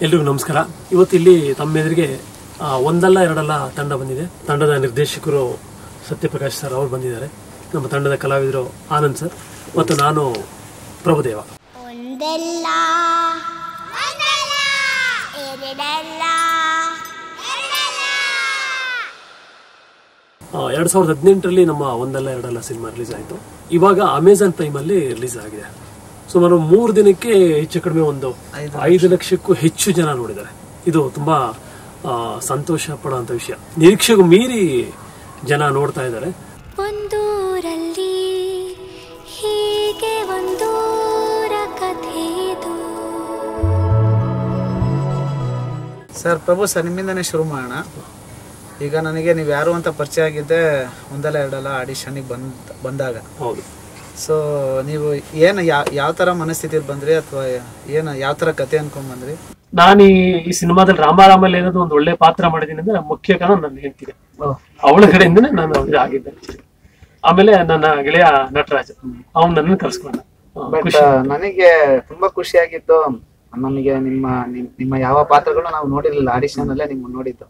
ಎಲ್ರಿಗೂ ನಮಸ್ಕಾರ ಇವತ್ತು ಇಲ್ಲಿ ತಮ್ಮ ಎದುರಿಗೆ ಆ, ಒಂದಲ್ಲ ಎರಡಲ್ಲ ತಂಡ ಬಂದಿದೆ ತಂಡದ ನಿರ್ದೇಶಕರು ಸತ್ಯಪ್ರಕಾಶ್ ಸರ್ ಅವರು ಬಂದಿದ್ದಾರೆ ನಮ್ಮ ತಂಡದ ಕಲಾವಿದರು ಆನಂದ್ ಸರ್ ಮತ್ತು ನಾನು ಪ್ರಭುದೇವ ಒಂದಲ್ಲ ಎರಡಲ್ಲ ಎರಡು ಸಾವಿರದ ಹದಿನೆಂಟರಲ್ಲಿ ನಮ್ಮ ಒಂದಲ್ಲ ಎರಡಲ್ಲ ಸಿನಿಮಾ ರಿಲೀಸ್ ಆಯಿತು ಇವಾಗ ಅಮೆಝಾನ್ ಪ್ರೈಮಲ್ಲಿ ರಿಲೀಸ್ ಆಗಿದೆ ಸುಮಾರು ಮೂರು ದಿನಕ್ಕೆ ಹೆಚ್ಚು ಕಡಿಮೆ ಒಂದು ಐದು ಲಕ್ಷಕ್ಕೂ ಹೆಚ್ಚು ಜನ ನೋಡಿದ್ದಾರೆ ಇದು ತುಂಬಾ ಆ, ಸಂತೋಷ ಪಡುವಂತ ವಿಷಯ ನಿರೀಕ್ಷೆಗೂ ಮೀರಿ ಜನ ನೋಡ್ತಾ ಇದ್ದಾರೆ ಒಂದೂರಲ್ಲಿ ಹೀಗೆ ಒಂದೂರ ಕಥೆ ಇದು ಸರ್ ಪ್ರಭು ಸರ್ ನಿಮ್ಮಿಂದನೇ ಶುರು ಮಾಡೋಣ ಈಗ ನನಗೆ ನೀವು ಯಾರು ಅಂತ ಪರಿಚಯ ಆಗಿದ್ದೆ ಒಂದಲ್ಲ ಎರಡಲ್ಲ ಆಡಿಷನಿಗೆ ಬಂದ್ ಬಂದಾಗ ಹೌದು ಸೊ ನೀವು ಏನು ಯಾವ ಯಾವ ಥರ ಮನಸ್ಥಿತಿಯಲ್ಲಿ ಬಂದ್ರಿ ಅಥವಾ ಏನು ಯಾವ ಥರ ಕತೆ ಅನ್ಕೊಂಡ್ ಬಂದ್ರಿ ನಾನು ಈ- ಈ ಸಿನಿಮಾದಲ್ಲಿ ರಾಮಾರಾಮಲ್ಲಿ ಏನಾದ್ರು ಒಂದು ಒಳ್ಳೆ ಪಾತ್ರ ಮಾಡಿದ್ದೀನಿ ಅಂದ್ರೆ ಮುಖ್ಯ ಕಾರಣ ನನ್ನ ಹೆಂಡತಿಗೆ ಅವಳ ಕಡೆಯಿಂದನೇ ನಾನು ಇದು ಆಗಿದ್ದೆ ಆಮೇಲೆ ನನ್ನ ಗೆಳೆಯ ನಟರಾಜ್ ಅವನು ನನ್ನನ್ನು ಕರ್ಸ್ಕೊಂಡ ಆ, ಬಟ್ ಖುಷಿ ನನಗೆ ತುಂಬಾ ಖುಷಿಯಾಗಿತ್ತು ನಮಗೆ ನಿಮ್ಮ ನಿಮ್- ನಿಮ್ಮ ಯಾವ ಪಾತ್ರಗಳು ನಾವು ನೋಡಿರ್ಲಿಲ್ಲ ಆಡಿಷನ್ ಅಲ್ಲೇ ನಿಮ್ಮ ನೋಡಿದ್ದು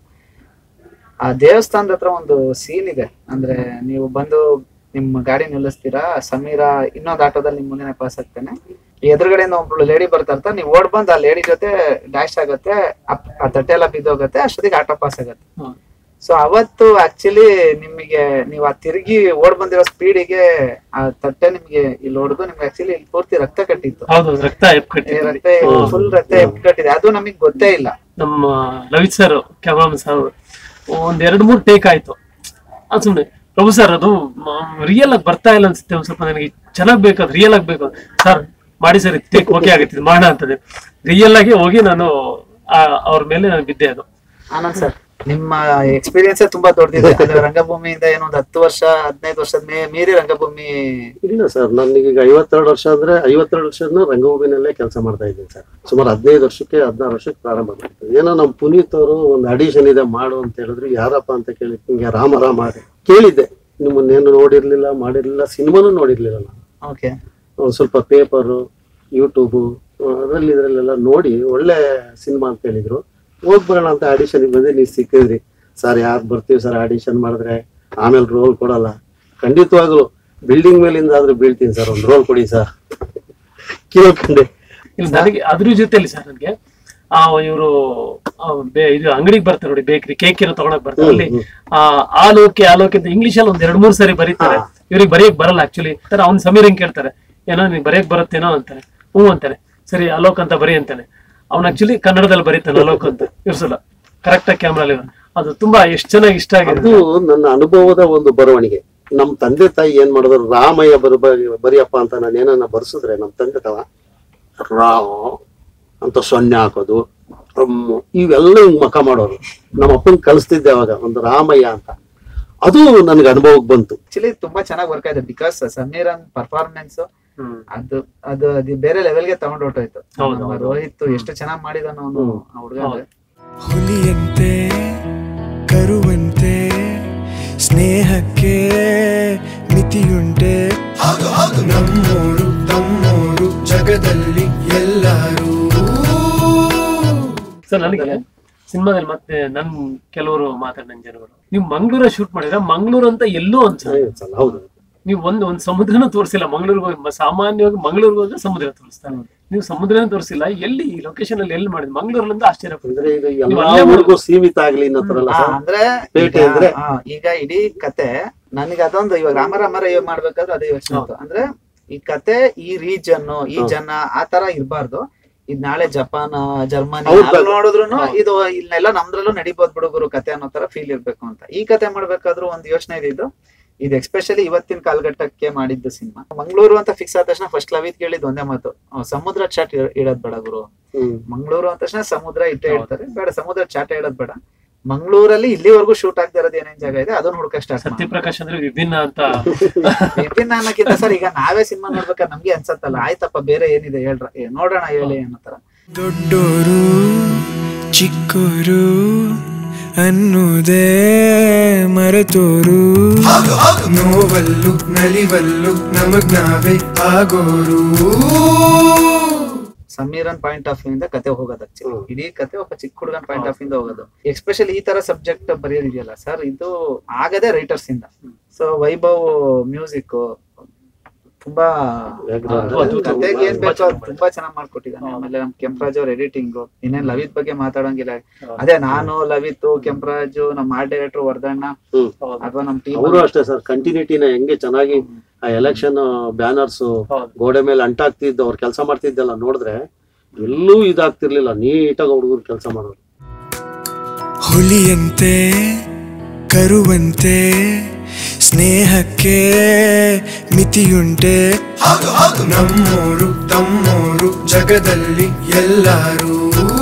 ಆ ದೇವಸ್ಥಾನದ ಹತ್ರ ಒಂದು ಸೀನ್ ಇದೆ ಅಂದ್ರೆ ನೀವು ಬಂದು ನಿಮ್ಮ ಗಾಡಿ ನಿಲ್ಲಿಸ್ತೀರಾ ಸಮೀರಾ ಇನ್ನೊಂದು ಆಟೋದಲ್ಲಿ ನಿಮ್ ಮುಂದೆ ಪಾಸ್ ಆಗ್ತಾನೆ ಎದುರುಗಡೆಯಿಂದ ಒಬ್ಳು ಲೇಡಿ ಬರ್ತಾ ಇರ್ತಾರೆ ನೀವು ಓಡ್ ಬಂದು ಆ ಲೇಡಿ ಜೊತೆ ಡ್ಯಾಶ್ ಆಗತ್ತೆ ಅಪ್- ಆ ತಟ್ಟೆ ಎಲ್ಲ ಬಿದ್ದೋಗತ್ತೆ ಅಷ್ಟೊತ್ತಿಗೆ ಆಟೋ ಪಾಸ್ ಆಗತ್ತೆ ಹ್ಮ್. ಸೊ ಅವತ್ತು ಆಕ್ಚುಲಿ ನಿಮಗೆ ನೀವು ಆ ತಿರುಗಿ ಓಡ್ ಬಂದಿರೋ ಸ್ಪೀಡಿಗೆ ಆ ತಟ್ಟೆ ನಿಮ್ಗೆ ಇಲ್ಲಿ ಹೊಡೆದು ನಿಮ್ಗೆ ಆಕ್ಚುಲಿ ಇಲ್ಲಿ ಪೂರ್ತಿ ರಕ್ತ ಕಟ್ಟಿತ್ತು ಹೌದು ರಕ್ತ ಎಪ್ ಈ ಕಟ್ಟಿದ್ವಿ ರಕ್ತ ಫುಲ್ ರಕ್ತ ಎಪ್ ಕಟ್ಟಿದೆ ಅದು ನಮಗ್ ಗೊತ್ತೇ ಇಲ್ಲ ನಮ್ಮ ಲವಿತ್ ಸರ್ ಕ್ಯಾಮ್ರಾಮನ್ ಸರ್ ಒಂದ್ ಎರಡ್ ಮೂರ್ ಟೇಕ್ ಆಯ್ತು ಅದು ಸುಮ್ನೆ ಪ್ರಭು ಸರ್ ಅದು ರಿಯಲ್ ಆಗಿ ಬರ್ತಾ ಇಲ್ಲ ಅನ್ಸುತ್ತೆ ಒಂದ್ ಸ್ವಲ್ಪ ನನಗೆ ಚೆನ್ನಾಗ್ ಬೇಕು ಅದು ರಿಯಲ್ ಆಗಿ ಬೇಕು ಸರ್ ಮಾಡಿ ಸರ್ ಟೇಕ್ ಓಕೆ ಆಗುತ್ತೆ ಇದು ಮಾಡೋಣ ಅಂತದೆ ರಿಯಲ್ ಆಗಿ ಹೋಗಿ ನಾನು ಆ- ಅವ್ರ ಮೇಲೆ ನಾನು ಬಿದ್ದೆ ಅದು ಆನಂದ್ ಸರ್ ನಿಮ್ಮ ಎಕ್ಸ್ಪೀರಿಯನ್ಸ್ ತುಂಬಾ ದೊಡ್ಡದಿದೆ ಅದು ರಂಗಭೂಮಿಯಿಂದ ಏನೋ ಒಂದು ಹತ್ತು ವರ್ಷ ಹದಿನೈದು ವರ್ಷದ ಮೇ ಮೀರಿ ರಂಗಭೂಮಿ ಇಲ್ಲ ಸರ್ ನನಗೀಗ ಐವತ್ತೆರಡು ವರ್ಷ ಅಂದ್ರೆ ಐವತ್ತೆರಡು ವರ್ಷ ರಂಗಭೂಮಿನಲ್ಲೇ ಕೆಲಸ ಮಾಡ್ತಾ ಇದ್ದೀನಿ ಸರ್ ಸುಮಾರು ಹದಿನೈದು ವರ್ಷಕ್ಕೆ ಹದಿನಾರು ವರ್ಷಕ್ಕೆ ಪ್ರಾರಂಭ ಮಾಡಿದ್ದೆ ಏನೋ ನಮ್ಮ ಪುನೀತ್ ಅವರು ಒಂದು ಅಡಿಷನ್ ಇದೆ ಮಾಡು ಅಂತ ಹೇಳಿದ್ರು ಯಾರಪ್ಪ ಅಂತ ಕೇಳಿ ಹಿಂಗೆ ರಾಮ ರಾಮ ಅಂತ ಕೇಳಿದ್ದೆ ನಿಮ್ಮನ್ನೇನು ನೋಡಿರ್ಲಿಲ್ಲ ಮಾಡಿರ್ಲಿಲ್ಲ ಸಿನಿಮಾನು ನೋಡಿರ್ಲಿಲ್ಲ ನಾನು ಓಕೆ ಒಂದ್ ಸ್ವಲ್ಪ ಪೇಪರು ಯೂಟ್ಯೂಬು ಅದರಲ್ಲಿ ಇದರಲ್ಲೆಲ್ಲ ನೋಡಿ ಒಳ್ಳೆ ಸಿನಿಮಾ ಅಂತ ಹೇಳಿದ್ರು ಹೋಗ್ ಬರೋಣ ಅಂತ ಆಡಿಷನ್ಗೆ ಬಂದೆ ನೀವು ಸಿಕ್ಕಿದ್ರಿ ಸರ್ ಯಾರು ಬರ್ತೀವಿ ಸರ್ ಆಡಿಷನ್ ಮಾಡಿದ್ರೆ ಆಮೇಲೆ ರೋಲ್ ಕೊಡಲ್ಲ ಖಂಡಿತವಾಗ್ಲು ಬಿಲ್ಡಿಂಗ್ ಮೇಲಿಂದ ಆದ್ರೂ ಬೀಳ್ತೀನಿ ಸರ್ ಒಂದು ರೋಲ್ ಕೊಡಿ ಸರ್ ಕೇಳ್ಕೊಂಡೆ ಇಲ್ಲಿ ನನಗೆ ಅದ್ರ ಜೊತೆಲಿ ಸರ್ ನನಗೆ ಆ ಇವರು ಇದು ಅಂಗಡಿಗೆ ಬರ್ತಾರೆ ನೋಡಿ ಬೇಕರಿ ಕೇಕ್ ಏನೋ ತಗೊಳಕ್ ಬರ್ತಾರೆ ಅಲ್ಲಿ ಆ ಆಲೋಕೆ ಆಲೋಕೆ ಅಂತ ಇಂಗ್ಲಿಷ್ ಅಲ್ಲಿ ಒಂದ್ ಎರಡ್ ಮೂರ್ ಸರಿ ಬರೀತಾರೆ ಇವ್ರಿಗೆ ಬರೆಯಕ್ ಬರಲ್ಲ ಆಕ್ಚುಲಿ ತರ ಅವ್ನ್ ಸಮೀರ್ ಹಿಂಗ್ ಕೇಳ್ತಾರೆ ಏನೋ ನಿಂಗೆ ಬರೆಯಕ್ ಬರುತ್ತೇನೋ ಅಂತಾನೆ ಹ್ಞೂ ಅಂತಾನೆ ಸರಿ ಅಲೋಕ್ ಅಂತ ಬರಿ ಅಂತಾನೆ ಅವ್ನ್ ಆಕ್ಚುಲಿ ಕನ್ನಡದಲ್ಲಿ ಬರೀತಾನೆ ಅಲೋಕ್ ಅಂತ ಇರ್ಸಲ್ಲ ಕರೆಕ್ಟ್ ಆಗಿ ಕ್ಯಾಮ್ರಲ್ಲಿ ಅದು ತುಂಬಾ ಎಷ್ಟ್ ಚೆನ್ನಾಗಿ ಇಷ್ಟ ಆಗಿದೆ ಅದು ನನ್ನ ಅನುಭವದ ಒಂದು ಬರವಣಿಗೆ ನಮ್ ತಂದೆ ತಾಯಿ ಏನ್ ಮಾಡಿದ್ರು ರಾಮಯ್ಯ ಬರ ಬರಿಯಪ್ಪ ಅಂತ ನಾನು ಏನನ್ನ ಬರ್ಸಿದ್ರೆ ನಮ್ ತಂದೆ ತಾವ ರಾಮ ಅಂತ ಸೊನ್ನೆ ಹಾಕೋದು ಅಮ್ಮ, ಇವೆಲ್ಲ ಹಿಂಗ್ ಮಕ ಮಾಡೋರು ನಮ್ಮ ಅಪ್ಪನ್ ಕಲಿಸ್ತಿದ್ದೆ ಅವಾಗ ಒಂದು ರಾಮಯ್ಯ ಅಂತ ಅದು ನನ್ಗೆ ಅನುಭವಕ್ಕೆ ಬಂತು ಆಕ್ಚುಲಿ ತುಂಬಾ ಚೆನ್ನಾಗಿ ವರ್ಕ್ ಆಯ್ತು ಬಿಕಾಸ್ ಸಮೀರನ್ ಪರ್ಫಾರ್ಮೆನ್ಸ್ ಹ್ಮ್. ಅದು ಅದು ಅದು ಬೇರೆ ಲೆವೆಲ್ಗೆ ತಗೊಂಡ್ ಹೊರ್ಟೋಯ್ತು ಹೌದು, ನಮ್ಮ ಹೌದು. ರೋಹಿತ್ ಎಷ್ಟು ಚೆನ್ನಾಗಿ ಮಾಡಿದಾನ ಅವನು ಆ ಹುಡುಗ ಹೌದು. ಹುಲಿಯಂತೆ ಕರುವಂತೆ ಸ್ನೇಹಕ್ಕೆ ಮಿತಿಯುಂಟೆ ನಮ್ಮೋರು ತಮ್ಮೋರು ಜಗದಲ್ಲಿ ಎಲ್ಲರೂ ಸರ್ ನನಗೆ ಸಿನಿಮಾದಲ್ಲಿ ಮತ್ತೆ ನನ್ ಕೆಲವರು ಮಾತಾಡಿದ ಜನಗಳು ನೀವು ಮಂಗಳೂರ ಶೂಟ್ ಮಾಡಿದ್ರೆ ಮಂಗಳೂರು ಅಂತ ಎಲ್ಲೂ ಅನ್ಸಲ್ಲ ಹೌದು ನೀವು ಒಂದು ಒಂದು ಸಮುದ್ರನ ತೋರಿಸಿಲ್ಲ ಮಂಗಳೂರಿಗೆ ಹೋಗಿ ಮ- ಸಾಮಾನ್ಯವಾಗಿ ಮಂಗಳೂರಿಗೆ ಹೋದ್ರೆ ಸಮುದ್ರ ತೋರಿಸ್ತಾರೆ ನೀವು ಸಮುದ್ರನ ತೋರಿಸಿಲ್ಲ ಎಲ್ಲಿ ಈ ಲೊಕೇಶನ್ ಅಲ್ಲಿ ಎಲ್ಲಿ ಮಾಡಿದ್ ಮಂಗಳೂರಲ್ಲಿಂದ ಆಶ್ಚರ್ಯ ಪಡ್ತಾರೆ ಅಂದ್ರೆ ಈಗ ನೀವು ಎಲ್ಲಾ ಅಲ್ಲೇ ಊರಿಗೂ ಸೀಮಿತ ಆಗ್ಲಿ ಅನ್ನೋ ತರ ಅಲ್ಲ ಆ, ಸರ್ ಅಂದ್ರೆ ಪೇಟೆ ಈಗ- ಅಂದ್ರೆ? ಆ, ಈಗ ಇಡೀ ಕತೆ ನನಗೆ ಅದೊಂದು ಇವಾಗ ರಾಮರಾಮರ ಮಾಡ್ಬೇಕಾದ್ರೆ ಅದೇ ಯೋಚನೆ ಆಯ್ತು ಅಂದ್ರೆ ಈ ಕತೆ ಈ ರೀಜನ್ ಈ ಜನ ಆ ತರ ಇರಬಾರ್ದು ಇದ್ ನಾಳೆ ಜಪಾನ್ ಜರ್ಮನಿ ಹೌದು. ಅಲ್ಲಿ ನೋಡಿದ್ರು ಇದು ಇಲ್ಲೆಲ್ಲ ನಮ್ದ್ರಲ್ಲೂ ನಡಿಬೋದು ಬಿಡುಗರು ಕತೆ ಅನ್ನೋ ತರ ಫೀಲ್ ಇರ್ಬೇಕು ಅಂತ ಈ ಕತೆ ಮಾಡ್ಬೇಕಾದ್ರೂ ಒಂದು ಯೋಚನೆ ಇದ್ದಿದ್ದು ಇದು ಎಕ್ಸ್ಪೆಷಲಿ ಇವತ್ತಿನ ಕಾಲಘಟ್ಟಕ್ಕೆ ಮಾಡಿದ್ದು ಸಿನಿಮಾ ಮಂಗಳೂರು ಅಂತ ಫಿಕ್ಸ್ ಆದ ತಕ್ಷಣ ಫಸ್ಟ್ ಲವಿತ್ ಕೇಳಿದ್ ಒಂದೇ ಮಾತು ಆ, ಸಮುದ್ರ ಚಾಟ್ ಇಡೋದ್ ಬೇಡ ಗುರು ಹ್ಮ್ ಮಂಗಳೂರು ಅಂದ ತಕ್ಷಣ ಸಮುದ್ರ ಇಟ್ಟೇ ಇರ್ತಾರೆ ಬೇಡ ಸಮುದ್ರ ಚಾಟ ಇಡೋದ್ ಬೇಡ ಮಂಗಳೂರಲ್ಲಿ ಇಲ್ಲಿವರೆಗೂ ಶೂಟ್ ಆಗ್ತಾ ಇರೋದು ಏನೇನ್ ಜಾಗ ಇದೆ ಅದನ್ನ ಹುಡ್ಕಕ್ ಸ್ಟಾರ್ಟ್ ಸತ್ಯಪ್ರಕಾಶ್ ಅಂದ್ರೆ ವಿಭಿನ್ನ ಅಂತ ವಿಭಿನ್ನ ಅನ್ನಕ್ಕಿಂತ ಸರ್ ಈಗ ನಾವೇ ಸಿನಿಮಾ ನೋಡ್ಬೇಕಾದ್ರೆ ನಮ್ಗೆ ಅನ್ಸತ್ತಲ್ಲ ಆಯ್ತಪ್ಪ ಬೇರೆ ಏನಿದೆ ಹೇಳ್ರ ಏ, ನೋಡೋಣ ಹೇಳಿ ಅನ್ನೋ ತರ ದೊಡ್ಡೋರು ಚಿಕ್ಕೋರು ಅನ್ನುವುದೇ ಮರೆತೋರು ನೋವಲ್ಲು ನಲಿವಲ್ಲು ನಮಗ್ ನಾವೇ ಆಗೋರು ಸಮೀರನ್ ಪಾಯಿಂಟ್ ಆಫ್ ವ್ಯೂ ಇಂದ ಕತೆ ಹೋಗೋದು ಆಕ್ಚುಲಿ ಹ್ಮ್. ಇಡೀ ಕತೆ ಒಬ್ಬ ಚಿಕ್ಕ ಹುಡುಗನ ಪಾಯಿಂಟ್ ಆಫ್ ಇಂದ ಹೋಗೋದು ಎಸ್ಪೆಷಲಿ ಈ ತರ ಸಬ್ಜೆಕ್ಟ್ ಬರೆಯೋದಿದೆಯಲ್ಲ ಸರ್ ಇದು ಆಗದೆ ರೈಟರ್ಸ್ ಇಂದ ಸೊ ವೈಭವ್ ಮ್ಯೂಸಿಕ್ ತುಂಬಾ ವ್ಯಾಘ್ರ. ಅದು- ಅದು ಕತೆಗೆ ಏನ್ ಬೇಕೋ ಅದು ತುಂಬಾ ಚೆನ್ನಾಗಿ ಮಾಡ್ಕೊಟ್ಟಿದ್ದಾನೆ ಆಮೇಲೆ ನಮ್ ಕೆಂಪರಾಜ್ ಅವ್ರ ಎಡಿಟಿಂಗ್ ಇನ್ನೇನ್ ಲವಿತ್ ಬಗ್ಗೆ ಮಾತಾಡೋಂಗಿಲ್ಲ ಅದೇ ನಾನು ಲವಿತ್ ಕೆಂಪರಾಜು ನಮ್ಮ ಆರ್ಟ್ ಡೈರೆಕ್ಟರ್ ವರ್ಧಣ್ಣ ಹ್ಮ್. ಅಥವಾ ನಮ್ ಟೀಮ್ ಅವರು ಅಷ್ಟೇ ಸರ್ ಕಂಟಿನ್ಯೂಟಿನ ಹೆಂಗೆ ಚೆನ್ನಾಗಿ ಆ ಎಲೆಕ್ಷನ್ ಬ್ಯಾನರ್ಸ್ ಹೌದು. ಗೋಡೆ ಮೇಲೆ ಅಂಟಾಗ್ತಿದ್ದು ಅವ್ರು ಕೆಲಸ ಮಾಡ್ತಿದ್ದೆಲ್ಲ ನೋಡಿದ್ರೆ ಎಲ್ಲೂ ಇದಾಗ್ತಿರ್ಲಿಲ್ಲ ನೀಟಾಗಿ ಹುಡುಗರು ಕೆಲಸ ಮಾಡೋರು ಹುಲಿಯಂತೆ ಕರುವಂತೆ ಸ್ನೇಹಕ್ಕೆ ಮಿತಿಯುಂಟೆ ನಮ್ಮೋರು ತಮ್ಮೋರು ಜಗದಲ್ಲಿ ಎಲ್ಲರೂ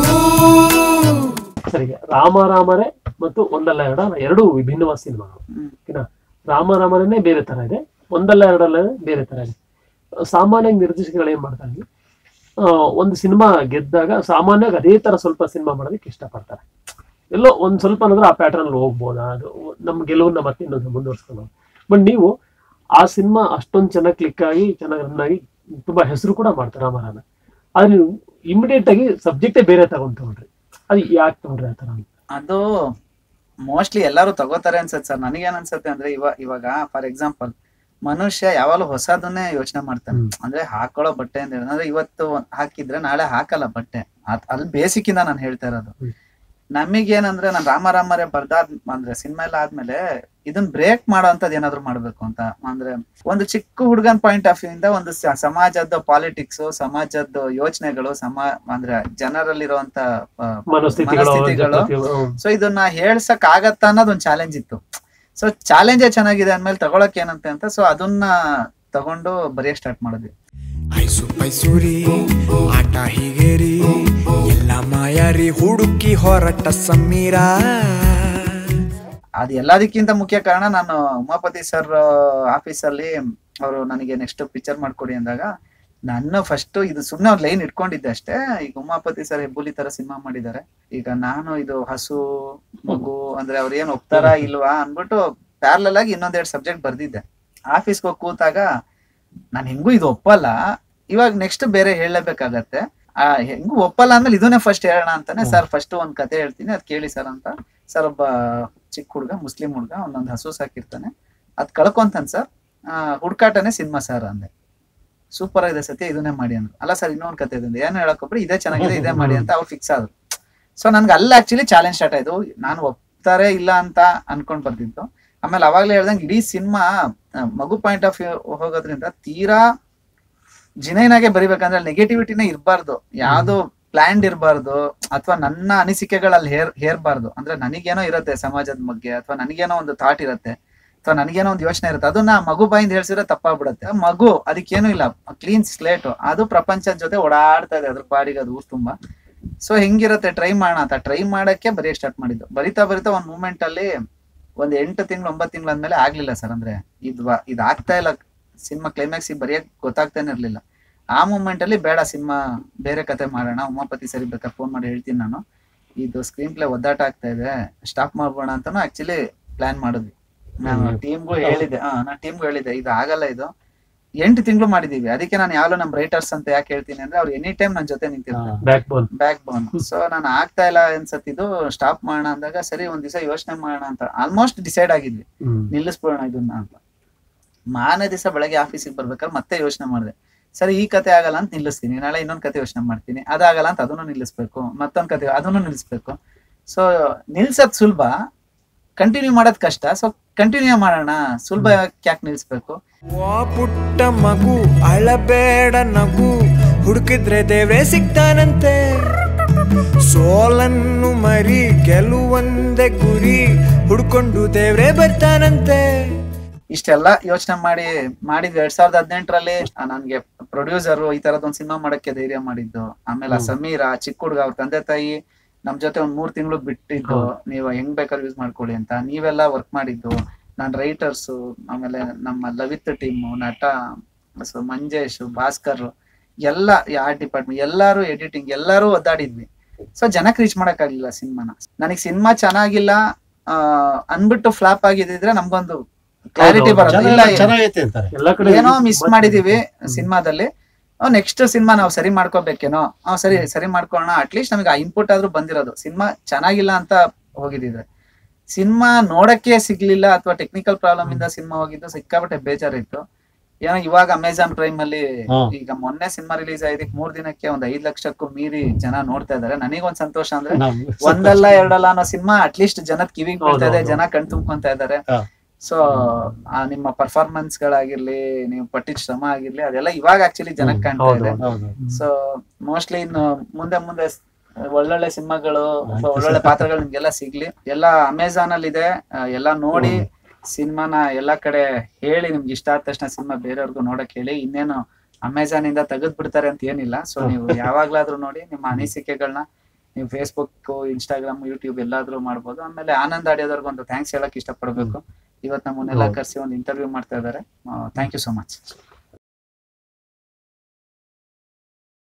ಸರಿ ರಾಮ ರಾಮರೇ ಮತ್ತು ಒಂದಲ್ಲ ಎರಡ ಎರಡು ವಿಭಿನ್ನವಾದ ಸಿನಿಮಾಗಳು ಓಕೆನಾ ರಾಮ ರಾಮರನ್ನೇ ಬೇರೆ ತರ ಇದೆ ಒಂದಲ್ಲ ಎರಡಲ್ಲ ಬೇರೆ ತರ ಇದೆ ಸಾಮಾನ್ಯ ನಿರ್ದೇಶಕಗಳು ಏನ್ ಮಾಡ್ತಾರೆ ಆ, ಒಂದು ಸಿನಿಮಾ ಗೆದ್ದಾಗ ಸಾಮಾನ್ಯವಾಗಿ ಅದೇ ತರ ಸ್ವಲ್ಪ ಸಿನಿಮಾ ಮಾಡೋದಕ್ಕೆ ಇಷ್ಟಪಡ್ತಾರೆ ಎಲ್ಲೋ ಒಂದ್ ಸ್ವಲ್ಪ ಅಂದ್ರೆ ಆ ಪ್ಯಾಟರ್ನ್ ಅಲ್ಲಿ ಹೋಗ್ಬೋದಾ ಅದು ನಮ್ ಗೆಲುವನ್ನ ಮತ್ತೆ ಇನ್ನೊಂದು ಮುಂದುವರ್ಸ್ಕೊಂಡು ಬಟ್ ನೀವು ಆ ಸಿನಿಮಾ ಅಷ್ಟೊಂದು ಚೆನ್ನಾಗಿ ಕ್ಲಿಕ್ ಆಗಿ ಚೆನ್ನಾಗಿ ರನ್ ಆಗಿ ತುಂಬಾ ಹೆಸರು ಕೂಡ ಮಾಡ್ತಾರೆ ರಾಮರಾಮ ಆದ್ರೆ ನೀವು ಇಮಿಡಿಯೇಟ್ ಆಗಿ ಸಬ್ಜೆಕ್ಟೇ ಬೇರೆ ತಗೊಂಡ್ ತಗೊಂಡ್ರಿ ಅದು ಯಾಕೆ ತಗೊಂಡ್ರಿ ಆ ತರ ಅಂತ? ಅದು ಮೋಸ್ಟ್ಲಿ ಎಲ್ಲರೂ ತಗೋತಾರೆ ಅನ್ಸತ್ತೆ ಸರ್ ನನಗೇನ್ ಅನ್ಸತ್ತೆ ಅಂದ್ರೆ ಇವಾಗ ಇವಾಗ ಫಾರ್ ಎಕ್ಸಾಂಪಲ್ ಮನುಷ್ಯ ಯಾವಾಗಲೂ ಹೊಸದನ್ನೇ ಯೋಚನೆ ಮಾಡ್ತಾನೆ ಹ್ಮ್. ಅಂದ್ರೆ ಅಂದ್ರೆ ಹಾಕೊಳ್ಳೋ ಬಟ್ಟೆ ಅಂತ ಹೇಳಿದ್ರೆ ಅಂದ್ರೆ ಇವತ್ತು ಒಂದ್ ಹಾಕಿದ್ರೆ ನಾಳೆ ಹಾಕಲ್ಲ ಬಟ್ಟೆ ಅದ್- ಅಲ್ಲಿ ಬೇಸಿಕ್ ಇಂದ ನಾನು ಹೇಳ್ತಾ ಇರೋದು ಹ್ಮ್. ನಮಗೇನಂದ್ರೆ ನಾನು ರಾಮ ರಾಮರೇ ಬರ್ದಾದ್ ಅಂದ್ರೆ ಸಿನಿಮಾ ಎಲ್ಲ ಆದ್ಮೇಲೆ ಇದನ್ ಬ್ರೇಕ್ ಮಾಡೋ ಅಂತದ್ ಏನಾದ್ರು ಮಾಡ್ಬೇಕು ಅಂತ ಅಂದ್ರೆ ಒಂದು ಚಿಕ್ಕ ಹುಡುಗನ್ ಪಾಯಿಂಟ್ ಆಫ್ ವ್ಯೂ ಇಂದ ಒಂದು ಸ- ಸಮಾಜದ ಪಾಲಿಟಿಕ್ಸ್ ಸಮಾಜದ ಯೋಚನೆಗಳು ಸಮಾ ಅಂದ್ರೆ ಜನರಲ್ಲಿರುವಂತ ಆ, ಮನಸ್ಥಿತಿಗಳು ಮನಸ್ಥಿತಿಗಳು ಜೊತೆ- ಹ್ಮ್. ಸೊ ಇದನ್ನ ಹೇಳ್ಸಕ್ ಆಗತ್ತಾ ಅನ್ನೋದು ಒಂದು ಚಾಲೆಂಜ್ ಇತ್ತು ಸೊ ಚಾಲೆಂಜೇ ಚೆನ್ನಾಗಿದೆ ಅಂದ್ಮೇಲೆ ತಗೊಳಕ್ ಏನಂತೆ ಅಂತ ಸೊ ಅದನ್ನ ತಗೊಂಡು ಬರೆಯಕ್ ಸ್ಟಾರ್ಟ್ ಮಾಡಿದ್ವಿ ಐಸು ಪೈಸೂರಿ ಆಟ ಹೀಗೇರಿ ಎಲ್ಲ ಮಾಯಾರಿ ಹುಡುಕಿ ಹೊರಟ ಸಮೀರ ಅದು ಎಲ್ಲದಕ್ಕಿಂತ ಮುಖ್ಯ ಕಾರಣ ನಾನು ಉಮಾಪತಿ ಸರ್ ಆಫೀಸ್ ಅಲ್ಲಿ ಅವರು ನನಗೆ ನೆಕ್ಸ್ಟ್ ಪಿಕ್ಚರ್ ಮಾಡ್ಕೊಡಿ ಅಂದಾಗ ನನ್ನ ಫಸ್ಟ್ ಇದು ಸುಮ್ನೆ ಒಂದು ಲೈನ್ ಇಟ್ಕೊಂಡಿದ್ದೆ ಅಷ್ಟೇ ಈಗ ಉಮಾಪತಿ ಸರ್ ಹೆಬ್ಬುಲಿ ತರ ಸಿನಿಮಾ ಮಾಡಿದ್ದಾರೆ ಈಗ ನಾನು ಇದು ಹಸು ಮಗು ಅಂದ್ರೆ ಅವ್ರು ಏನ್ ಒಪ್ತಾರ ಇಲ್ವಾ ಅನ್ಬಿಟ್ಟು ಪ್ಯಾರ್ಲಲ್ ಆಗಿ ಇನ್ನೊಂದೆರಡು ಸಬ್ಜೆಕ್ಟ್ ಬರ್ದಿದ್ದೆ ಆಫೀಸ್ಗೆ ಹೋಗಿ ಕೂತಾಗ ನಾನು ಹೆಂಗೂ ಇದು ಒಪ್ಪಲ್ಲ ಇವಾಗ ನೆಕ್ಸ್ಟ್ ಬೇರೆ ಹೇಳಲೇಬೇಕಾಗತ್ತೆ ಆ ಹೆಂಗೂ ಒಪ್ಪಲ್ಲ ಅಂದ್ಮೇಲೆ ಇದನ್ನೇ ಫಸ್ಟ್ ಹೇಳೋಣ ಅಂತಾನೆ ಸರ್ ಫಸ್ಟ್ ಒಂದ್ ಕತೆ ಹೇಳ್ತೀನಿ ಅದ್ ಕೇಳಿ ಸರ್ ಅಂತ ಸರ್ ಒಬ್ಬ ಚಿಕ್ಕ ಹುಡುಗ ಮುಸ್ಲಿಂ ಹುಡುಗ ಒಂದೊಂದು ಹಸು ಸಾಕಿರ್ತಾನೆ ಅದ್ ಕಳ್ಕೊಂತಾನೆ ಸರ್ ಹುಡ್ಕಾಟನೇ ಸಿನಿಮಾ ಸರ್ ಅಂದೆ ಸೂಪರ್ ಆಗಿದೆ ಸತ್ಯ ಇದನ್ನೇ ಮಾಡಿ ಅಂದ್ರು ಅಲ್ಲ ಸರ್ ಇನ್ನೊಂದ್ ಕತೆ ಇದೆ ಏನು ಹೇಳಕ್ಕೊಬ್ರು ಇದೇ ಚೆನ್ನಾಗಿದೆ ಇದೇ ಮಾಡಿ ಅಂತ ಅವ್ರು ಫಿಕ್ಸ್ ಆದ್ರು ಸೊ ನನ್ಗೆ ಅಲ್ಲಿ ಆಕ್ಚುಲಿ ಚಾಲೆಂಜ್ ಸ್ಟಾರ್ಟ್ ಆಯ್ತು ನಾನು ಒಪ್ತಾರೆ ಇಲ್ಲ ಅಂತ ಅನ್ಕೊಂಡ್ ಬರ್ತಿತ್ತು ಆಮೇಲೆ ಅವಾಗ್ಲೇ ಹೇಳ್ದಂಗೆ ಇಡೀ ಸಿನಿಮಾ ಮಗು ಪಾಯಿಂಟ್ ಆಫ್ ವ್ಯೂ ಹೋಗೋದ್ರಿಂದ ತೀರಾ ಜಿನೈನಾಗೆ ಬರಿಬೇಕಂದ್ರೆ ನೆಗೆಟಿವಿಟಿನೇ ಇರಬಾರ್ದು ಯಾವ್ದು ಪ್ಲಾನ್ಡ್ ಇರಬಾರ್ದು ಅಥವಾ ನನ್ನ ಅನಿಸಿಕೆಗಳಲ್ಲಿ ಹೇರ್ ಹೇರ್ಬಾರ್ದು ಅಂದ್ರೆ ನನಗೇನೋ ಇರುತ್ತೆ ಸಮಾಜದ ಬಗ್ಗೆ ಅಥವಾ ನನಗೇನೋ ಒಂದು ಥಾಟ್ ಇರುತ್ತೆ ಅಥವಾ ನನಗೇನೋ ಒಂದು ಯೋಚನೆ ಇರುತ್ತೆ ಅದನ್ನ ಮಗು ಬಾಯಿಂದ ಹೇಳ್ಸಿದ್ರೆ ತಪ್ಪಾಗ್ಬಿಡುತ್ತೆ ಆ ಮಗು ಅದಕ್ಕೇನು ಇಲ್ಲ ಕ್ಲೀನ್ ಸ್ಲೇಟ್ ಅದು ಪ್ರಪಂಚದ ಜೊತೆ ಓಡಾಡ್ತಾ ಇದೆ ಅದ್ರ ಪಾಡಿಗೆ ಅದು ಊರ್ ತುಂಬಾ ಸೊ ಹೆಂಗಿರುತ್ತೆ ಟ್ರೈ ಮಾಡೋಣ ಅಂತ ಟ್ರೈ ಮಾಡಕ್ಕೆ ಬರೆಯಕ್ ಸ್ಟಾರ್ಟ್ ಮಾಡಿದ್ದು ಬರಿತಾ ಬರಿತಾ ಒಂದ್ ಮೂಮೆಂಟ್ ಅಲ್ಲಿ ಒಂದ್ ಎಂಟು ತಿಂಗಳು ಒಂಬತ್ತು ತಿಂಗಳು ಆದ್ಮೇಲೆ ಆಗ್ಲಿಲ್ಲ ಸರ್ ಅಂದ್ರೆ ಇದು ಇದು ಆಗ್ತಾ ಇಲ್ಲ ಸಿನಿಮಾ ಕ್ಲೈಮ್ಯಾಕ್ಸ್ ಬರೆಯಕ್ ಗೊತ್ತಾಗ್ತಾನೆ ಇರ್ಲಿಲ್ಲ ಆ ಮೂಮೆಂಟ್ ಅಲ್ಲಿ ಬೇಡ ಸಿನಿಮಾ ಬೇರೆ ಕತೆ ಮಾಡೋಣ ಉಮಾಪತಿ ಸರಿ ಬೇಕಾದ್ರೆ ಫೋನ್ ಮಾಡಿ ಹೇಳ್ತೀನಿ ನಾನು ಇದು ಸ್ಕ್ರೀನ್ ಪ್ಲೇ ಒದ್ದಾಟ ಆಗ್ತಾ ಇದೆ ಸ್ಟಾಪ್ ಮಾಡ್ಬೋಣ ಅಂತಾನು ಆಕ್ಚುಲಿ ಪ್ಲಾನ್ ಮಾಡಿದ್ವಿ ನಾನು ಟೀಮ್ಗೂ ಹೇಳಿದ್ದೆ ಹಾ ನಾನು ಟೀಮ್ಗೂ ಹೇಳಿದ್ದೆ ಇದು ಆಗಲ್ಲ ಇದು ಎಂಟು ತಿಂಗಳು ಮಾಡಿದೀವಿ ಅದಕ್ಕೆ ನಾನು ಯಾವ್ಲೋ ನಮ್ ರೈಟರ್ಸ್ ಅಂತ ಯಾಕೆ ಹೇಳ್ತೀನಿ ಅಂದ್ರೆ ಅವ್ರು ಎನಿ ಟೈಮ್ ನನ್ನ ಜೊತೆ ನಿಂತಿರ್ತಾರೆ backbone backbone so ನಾನು ಆಗ್ತಾ ಇಲ್ಲ ಅನ್ಸತ್ತಿದ್ದು ಸ್ಟಾಪ್ ಮಾಡೋಣ ಅಂದಾಗ ಸರಿ ಒಂದ್ ದಿವಸ ಯೋಚನೆ ಮಾಡೋಣ ಅಂತ ಆಲ್ಮೋಸ್ಟ್ ಡಿಸೈಡ್ ಆಗಿದ್ವಿ ಹ್ಮ್ ನಿಲ್ಲಿಸ್ಬಿಡೋಣ ಇದನ್ನ ಅಂತ ಮಾರನೇ ದಿವಸ ಬೆಳಗ್ಗೆ ಆಫೀಸಿಗೆ ಬರ್ಬೇಕಾದ್ರೆ ಮತ್ತೆ ಯೋಚನೆ ಮಾಡಿದೆ ಸರಿ ಈ ಕತೆ ಆಗಲ್ಲ ಅಂತ ನಿಲ್ಲಿಸ್ತೀನಿ ನಾಳೆ ಇನ್ನೊಂದ್ ಕತೆ ಯೋಚನೆ ಮಾಡ್ತೀನಿ ಅದಾಗಲ್ಲ ಅಂತ ಅದನ್ನು ನಿಲ್ಲಿಸ್ಬೇಕು ಮತ್ತೊಂದ್ ಕತೆ ಅದನ್ನು ನಿಲ್ಲಿಸ್ಬೇಕು ಸೊ ನಿಲ್ಸದ್ ಸುಲಭ ಕಂಟಿನ್ಯೂ ಮಾಡೋದ್ ಕಷ್ಟ ಸೊ ಕಂಟಿನ್ಯೂ ಮಾಡೋಣ ಸುಲಭ ಯಾಕೆ ನಿಲ್ಸ್ಬೇಕು ವಾ ಪುಟ್ಟ ಮಗು ಅಳಬೇಡ ನಗು ಹುಡುಕಿದ್ರೆ ದೇವ್ರೆ ಸಿಗ್ತಾನಂತೆ ಸೋಲನ್ನು ಮರಿ ಗೆಲುವಂದೆ ಗುರಿ ಹುಡ್ಕೊಂಡು ದೇವ್ರೆ ಬರ್ತಾನಂತೆ ಇಷ್ಟೆಲ್ಲ ಯೋಚನೆ ಮಾಡಿ ಮಾಡಿದ್ವಿ ಎರಡ್ ಸಾವಿರದ ಹದಿನೆಂಟರಲ್ಲಿ ನನ್ಗೆ ಪ್ರೊಡ್ಯೂಸರ್ ಈ ತರದ್ ಒಂದ್ ಸಿನಿಮಾ ಮಾಡಕ್ಕೆ ಧೈರ್ಯ ಮಾಡಿದ್ದು ಆಮೇಲೆ ಆ ಸಮೀರ ಚಿಕ್ಕ ಹುಡುಗ ಅವ್ರ ತಂದೆ ತಾಯಿ ನಮ್ ಜೊತೆ ಒಂದ್ ಮೂರ್ ತಿಂಗಳು ಬಿಟ್ಟಿದ್ದು ನೀವು ಹೆಂಗ್ ಬೇಕಾದ್ರೆ ಯೂಸ್ ಮಾಡ್ಕೊಳ್ಳಿ ಅಂತ ನೀವೆಲ್ಲ ವರ್ಕ್ ಮಾಡಿದ್ದು ನಾನ್ ರೈಟರ್ಸ್ ಆಮೇಲೆ ನಮ್ಮ ಲವಿತ್ ಟೀಮು ನಟ ಸೊ ಮಂಜೇಶ್ ಭಾಸ್ಕರ್ ಎಲ್ಲ ಆರ್ಟ್ ಡಿಪಾರ್ಟ್ಮೆಂಟ್ ಎಲ್ಲಾರು ಎಡಿಟಿಂಗ್ ಎಲ್ಲಾರು ಒದ್ದಾಡಿದ್ವಿ ಸೊ ಜನಕ್ಕೆ ರೀಚ್ ಮಾಡಕ್ ಆಗ್ಲಿಲ್ಲ ಸಿನಿಮಾನ ನನಗೆ ಸಿನಿಮಾ ಚೆನ್ನಾಗಿಲ್ಲ ಆ, ಅನ್ಬಿಟ್ಟು ಫ್ಲಾಪ್ ಆಗಿದ್ರೆ ನಮ್ಗೊಂದು ಕ್ಲಾರಿಟಿ ಹೌದು. ಬರೋದು ಜನ ಇಲ್ಲ ಎಲ್ಲ ಚೆನ್ನಾಗೈತೆ ಅಂತಾರೆ ಎಲ್ಲಾ ಕಡೆ ಏನೋ ಮಿಸ್ ಮಾಡಿದೀವಿ ಸಿನಿಮಾದಲ್ಲಿ ನೆಕ್ಸ್ಟ್ ಸಿನಿಮಾ ನಾವು ಸರಿ ಮಾಡ್ಕೋಬೇಕೇನೋ ಹಾ ಸರಿ ಸರಿ ಮಾಡ್ಕೊಳ್ಳೋಣ ಅಟ್ಲೀಸ್ಟ್ ನಮಗೆ ಆ ಇನ್ಪುಟ್ ಆದ್ರೂ ಬಂದಿರೋದು ಸಿನಿಮಾ ಚೆನ್ನಾಗಿಲ್ಲ ಅಂತ ಹೋಗಿದ್ದಿದ್ರೆ ಸಿನಿಮಾ ನೋಡಕ್ಕೆ ಸಿಗ್ಲಿಲ್ಲ ಅಥವಾ ಟೆಕ್ನಿಕಲ್ ಪ್ರಾಬ್ಲಮ್ ಇಂದ ಸಿನಿಮಾ ಹೋಗಿದ್ದು ಸಿಕ್ಕಾಪಟ್ಟೆ ಬೇಜಾರಿತ್ತು ಏನೋ ಇವಾಗ ಅಮೆಜಾನ್ ಪ್ರೈಮ್ ಅಲ್ಲಿ ಹಾ. ಈಗ ಮೊನ್ನೆ ಸಿನಿಮಾ ರಿಲೀಸ್ ಆಯ್ದಕ್ಕೆ ಮೂರ್ ದಿನಕ್ಕೆ ಒಂದ್ ಐದ್ ಲಕ್ಷಕ್ಕೂ ಮೀರಿ ಜನ ನೋಡ್ತಾ ಇದಾರೆ ನನಗೊಂದ್ ಸಂತೋಷ ಅಂದ್ರೆ ನಮ್- ಒಂದಲ್ಲ ಎರಡಲ್ಲ ಅನ್ನೋ ಸಿನಿಮಾ ಅಟ್ಲೀಸ್ಟ್ ಜನದ ಕಿವಿಗೆ ಬೀಳ್ತಾ ಇದೆ ಹೌದು, ಜನ ಕಣ್ ತುಂಬ್ಕೊಂತ ಇದಾರೆ ಹಾ. ಸೊ ನಿಮ್ಮ ಪರ್ಫಾರ್ಮೆನ್ಸ್ ಗಳಾಗಿರ್ಲಿ ನೀವು ಪಟ್ಟಿದ ಶ್ರಮ ಆಗಿರ್ಲಿ ಅದೆಲ್ಲ ಇವಾಗ ಆಕ್ಚುಲಿ ಜನಕ್ಕೆ ಕಾಣ್ತಾ ಹೌದು, ಇದೆ ಹೌದು ಸೊ ಮೋಸ್ಟ್ಲಿ ಇನ್ನು ಮುಂದೆ ಮುಂದೆ ಸ್- ಒಳ್ಳೊಳ್ಳೆ ಸಿನಿಮಾಗಳು ಒಳ್ಳೊಳ್ಳೆ ಪಾತ್ರಗಳು ನಿಮ್ಗೆಲ್ಲ ಸಿಗ್ಲಿ ಎಲ್ಲ ಅಮೆಝಾನ್ ಅಲ್ಲಿ ಇದೆ ಆ, ಎಲ್ಲ ನೋಡಿ ಸಿನಿಮಾನ ಎಲ್ಲಾ ಕಡೆ ಹೇಳಿ ನಿಮ್ಗೆ ಇಷ್ಟ ಆದ ತಕ್ಷಣ ಸಿನಿಮಾ ಬೇರೆಯವ್ರಿಗೂ ನೋಡಕ್ ಹೇಳಿ ಇನ್ನೇನು ಅಮೆಝಾನ್ ಇಂದ ತೆಗೆದ್ ಬಿಡ್ತಾರೆ ಅಂತ ಏನಿಲ್ಲ ಸೊ ನೀವು ಯಾವಾಗ್ಲಾದ್ರೂ ನೋಡಿ ನಿಮ್ಮ ಅನಿಸಿಕೆಗಳನ್ನ ನೀವು ಫೇಸ್ಬುಕ್ ಇನ್ಸ್ಟಾಗ್ರಾಮ್ ಯೂಟ್ಯೂಬ್ ಎಲ್ಲಾದ್ರೂ ಮಾಡ್ಬೋದು ಆಮೇಲೆ ಆನಂದ್ ಆಡಿಯೋದವ್ರಿಗೆ ಒಂದು ಥ್ಯಾಂಕ್ಸ್ ಹೇಳಕ್ ಇಷ್ಟಪಡ್ಬೇಕು ಇವತ್ತು ನಮ್ಮನ್ನೆಲ್ಲ ಕರ್ಸಿ ಒಂದು ಇಂಟರ್ವ್ಯೂ ಮಾಡ್ತಾ ಇದ್ದಾರೆ ಥ್ಯಾಂಕ್ ಯು ಸೋ ಮಚ್